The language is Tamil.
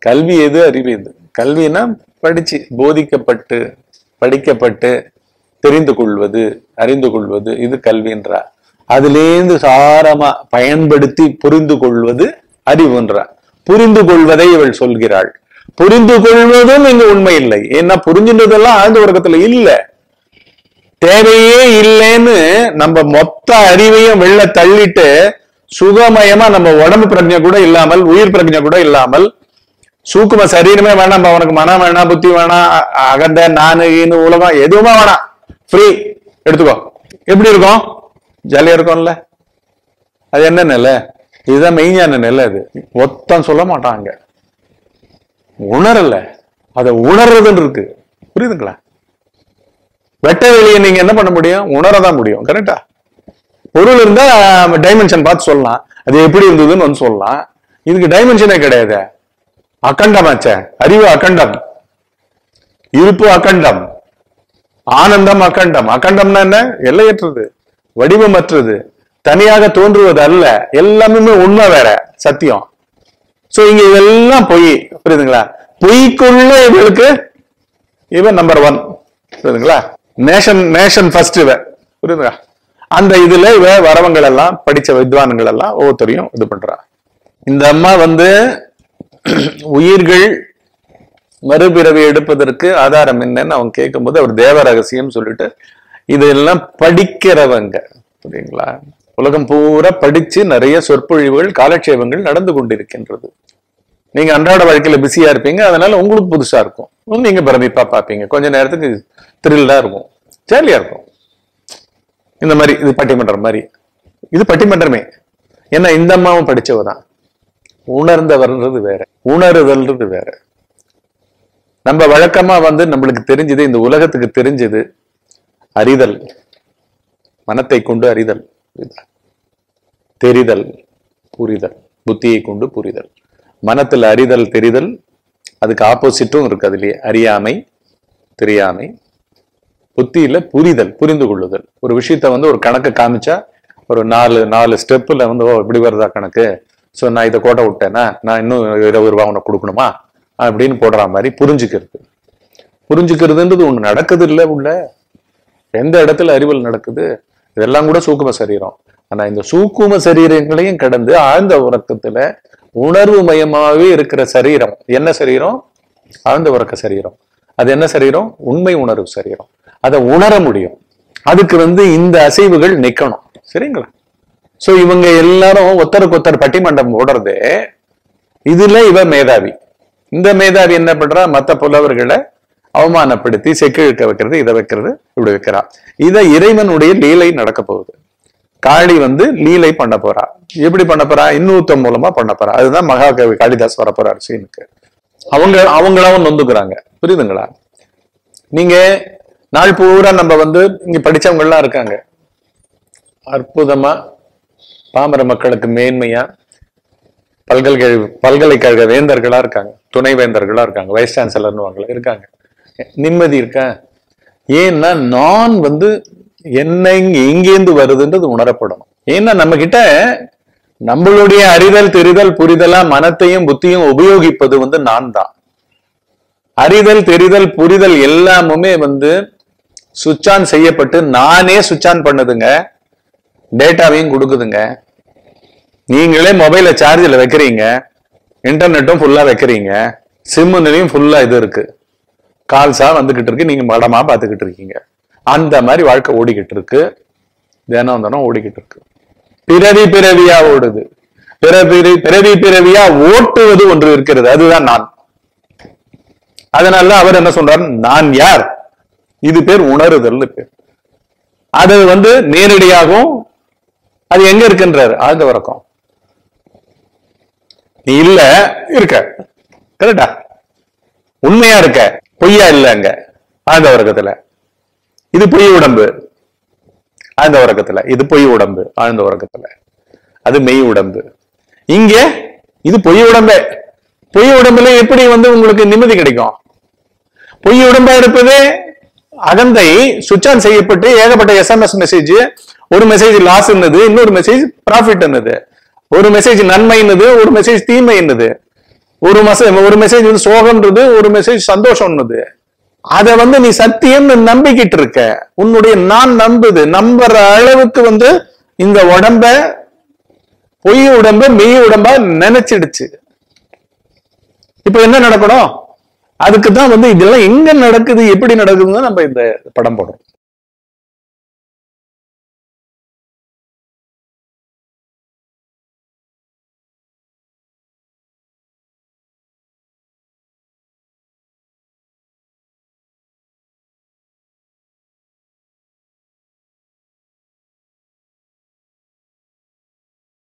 கல்வி எது அறிவு எது கல்வினா படிச்சு போதிக்கப்பட்டு படிக்கப்பட்டு தெரிந்து கொள்வது அறிந்து கொள்வது இது கல்வின்றா அதிலேந்து சாரமா பயன்படுத்தி புரிந்து கொள்வது அறிவுன்றா புரிந்து கொள்வதை இவள் சொல்கிறாள் புரிந்து கொள்வதும் இங்க உண்மை இல்லை ஏன்னா புரிஞ்சுன்றதெல்லாம் ஆழ்ந்த உறக்கத்துல இல்ல தேவையே இல்லைன்னு நம்ம மொத்த அறிவையும் வெளில தள்ளிட்டு சுகமயமா நம்ம உடம்பு பிரஜை கூட இல்லாமல் உயிர் பிரஜை கூட இல்லாமல் சூக்கும சரீரமே வேணாம் அவனுக்கு மனம் வேணாம் புத்தி வேணாம் அ- அகந்த நானு ஈனு உலகம் எதுவுமே வேணாம் ஃப்ரீ எடுத்துக்கோ எப்படி இருக்கும் ஜாலியா இருக்கும்ல அது என்ன நிலை இதுதான் மெய்ஞான நிலை அது ஒத்தம் சொல்ல மாட்டாங்க உணரல அதை உணர்றதுன்னு இருக்கு புரியுதுங்களா வெட்ட வெளியை நீங்க என்ன பண்ண முடியும் உணரதான் முடியும் கரெக்டா பொருள் இருந்தா டைமென்ஷன் பார்த்து சொல்லலாம் அது எப்படி இருந்ததுன்னு வந்து சொல்லலாம் இதுக்கு டைமென்ஷனே கிடையாது அகண்டமாச்சே அறிவு அகண்டம் இருப்பு அகண்டம் ஆனந்தம் அகண்டம் அகண்டம்னா என்ன எல்லையற்றது வடிவமற்றது தனியாக தோன்றுவது அல்ல எல்லாமே உண்மை வேற சத்தியம் சோ இங்க இதெல்லாம் பொய் புரியுதுங்களா பொய்க்குள்ள இவளுக்கு இவன் நம்பர் ஒன் புரியுதுங்களா நேஷன் நேஷன் ஃபர்ஸ்ட் இவ புரியுதுங்களா அந்த இதுல இவ வரவங்கள் எல்லாம் படிச்ச வித்வான்கள் எல்லாம் ஒவ்வொருத்தரையும் இது பண்றா இந்த அம்மா வந்து உயிர்கள் மறுபிறவி எடுப்பதற்கு ஆதாரம் என்னன்னு அவங்க கேட்கும்போது அவர் தேவ ரகசியம் சொல்லிட்டு இதெல்லாம் படிக்கிறவங்க புரியுங்களா உலகம் பூரா படிச்சு நிறைய சொற்பொழிவுகள் காலட்சேபங்கள் நடந்து கொண்டிருக்கின்றது நீங்க அன்றாட வாழ்க்கையில பிஸியா இருப்பீங்க அதனால உங்களுக்கு புதுசா இருக்கும் நீங்க பிரமிப்பா பார்ப்பீங்க கொஞ்ச நேரத்துக்கு த்ரில்லா இருக்கும் ஜாலியா இருக்கும் இந்த மாதிரி இது பட்டிமன்றம் மாதிரி இது பட்டிமன்றமே ஏன்னா இந்த அம்மாவும் படிச்சவ தான் உணர்ந்தவர்ன்றது வேற உணருதல்ன்றது வேற நம்ம வழக்கமா வந்து நம்மளுக்கு தெரிஞ்சது இந்த உலகத்துக்கு தெரிஞ்சது அறிதல் மனத்தை கொண்டு அறிதல் புரியுதா? தெரிதல் புரிதல் புத்தியை கொண்டு புரிதல் மனத்துல அறிதல் தெரிதல் அதுக்கு ஆப்போசிட்டும் இருக்கு அதுலயே அறியாமை தெரியாமை புத்தியில புரிதல் புரிந்து கொள்ளுதல் ஒரு விஷயத்த வந்து ஒரு கணக்கு காமிச்சா ஒரு நாலு நாலு ஸ்டெப்ல வந்து ஓ இப்படி வருதா கணக்கு சோ நான் இதை கோட்டை விட்டேன்னா நான் இன்னும் இருபது ரூபா உனக்கு கொடுக்கணுமா அப்படின்னு போடுற மாதிரி புரிஞ்சுக்கிறது புரிஞ்சுக்கிறதுன்றது ஒண்ணு நடக்குது இல்ல உள்ள எந்த இடத்துல அறிவல் நடக்குது இதெல்லாம் கூட சூக்கும சரீரம் ஆனா இந்த சூக்கும சரீரங்களையும் கடந்து ஆழ்ந்த உறக்கத்துல உணர்வு மயமாவே இருக்கிற சரீரம் என்ன சரீரம் ஆழ்ந்த உறக்க சரீரம் அது என்ன சரீரம் உண்மை உணர்வு சரீரம் அதை உணர முடியும் அதுக்கு வந்து இந்த அசைவுகள் நிக்கணும் சரிங்களா சோ இவங்க எல்லாரும் ஒருத்தருக்கு ஒருத்தர் பட்டிமண்டம் ஓடுறது இதுல இவ மேதாவி இந்த மேதாவி என்ன பண்றா மத்த புலவர்களை அவமானப்படுத்தி செக்கிழுக்க வைக்கிறது இதை வைக்கிறது இப்படி வைக்கிறா இதை இறைவனுடைய லீலை நடக்க போகுது காளி வந்து லீலை பண்ண போறா எப்படி பண்ண போறா இன்னூத்தம் மூலமா பண்ண போறா அதுதான் மகாகவி காளிதாஸ் வர போறாரு சீனுக்கு அவங்க அவங்களாவும் நொந்துக்கிறாங்க புரியுதுங்களா நீங்க நாள் பூரா நம்ம வந்து இங்க படிச்சவங்க எல்லாம் இருக்காங்க அற்புதமா பாமர மக்களுக்கு மேன்மையா பல்கலைக்கழக பல்கலைக்கழக வேந்தர்களா இருக்காங்க துணை வேந்தர்களா இருக்காங்க வைஸ் சான்சலர்னு வாங்கல இருக்காங்க நிம்மதி இருக்கா ஏன்னா நான் வந்து என்ன இங்க எங்கேருந்து வருதுன்றது உணரப்படணும் ஏன்னா நம்ம கிட்ட நம்மளுடைய அறிதல் தெரிதல் புரிதலா மனத்தையும் புத்தியும் உபயோகிப்பது வந்து நான் தான் அறிதல் தெரிதல் புரிதல் எல்லாமுமே வந்து சுவிட்ச் ஆன் செய்யப்பட்டு நானே சுவிட்ச் ஆன் பண்ணுதுங்க டேட்டாவையும் கொடுக்குதுங்க நீங்களே மொபைல சார்ஜில் வைக்கிறீங்க இன்டர்நெட்டும் ஃபுல்லா வைக்கிறீங்க சிம்முலையும் ஃபுல்லா இது இருக்கு கால்ஸா வந்துகிட்டு இருக்கு நீங்க மடமா பார்த்துக்கிட்டு இருக்கீங்க அந்த மாதிரி வாழ்க்கை ஓடிக்கிட்டு இருக்கு தினம் தினம் ஓடிக்கிட்டு இருக்கு பிறவி பிறவியா ஓடுது பிறவி பிறவி பிறவியா ஓட்டுவது ஒன்று இருக்கிறது அதுதான் நான் அதனால அவர் என்ன சொல்றாரு நான் யார் இது பேர் உணருதல்னு பேர் அது வந்து நேரடியாகவும் அது எங்க இருக்குன்றாரு ஆழ்ந்த உறக்கம் நீ இல்ல இருக்க கரெக்டா உண்மையா இருக்க பொய்யா இல்ல அங்க ஆழ்ந்த உறக்கத்துல இது பொய் உடம்பு ஆழ்ந்த உறக்கத்துல இது பொய் உடம்பு ஆழ்ந்த உறக்கத்துல அது மெய் உடம்பு இங்க இது பொய் உடம்பே பொய் உடம்புல எப்படி வந்து உங்களுக்கு நிம்மதி கிடைக்கும் பொய் உடம்பா இருப்பது அகந்தை சுவிட்ச் ஆன் செய்யப்பட்டு ஏகப்பட்ட எஸ்எம்எஸ் மெசேஜ் ஒரு மெசேஜ் லாஸ் என்னது இன்னொரு மெசேஜ் ப்ராஃபிட் என்னது ஒரு மெசேஜ் நன்மை என்னது ஒரு மெசேஜ் தீமை என்னது ஒரு மெசேஜ் ஒரு மெசேஜ் வந்து சோகம்ன்றது ஒரு மெசேஜ் சந்தோஷம்ன்றது அத வந்து நீ சத்தியம்னு நம்பிக்கிட்டு இருக்க உன்னுடைய நான் நம்புது நம்புற அளவுக்கு வந்து இந்த உடம்ப பொய் உடம்ப மெய் உடம்பா நினைச்சிடுச்சு இப்ப என்ன நடக்கணும் அதுக்கு தான் வந்து இதெல்லாம் எங்க நடக்குது எப்படி நடக்குதுன்னு நம்ம இந்த படம் போடுறோம்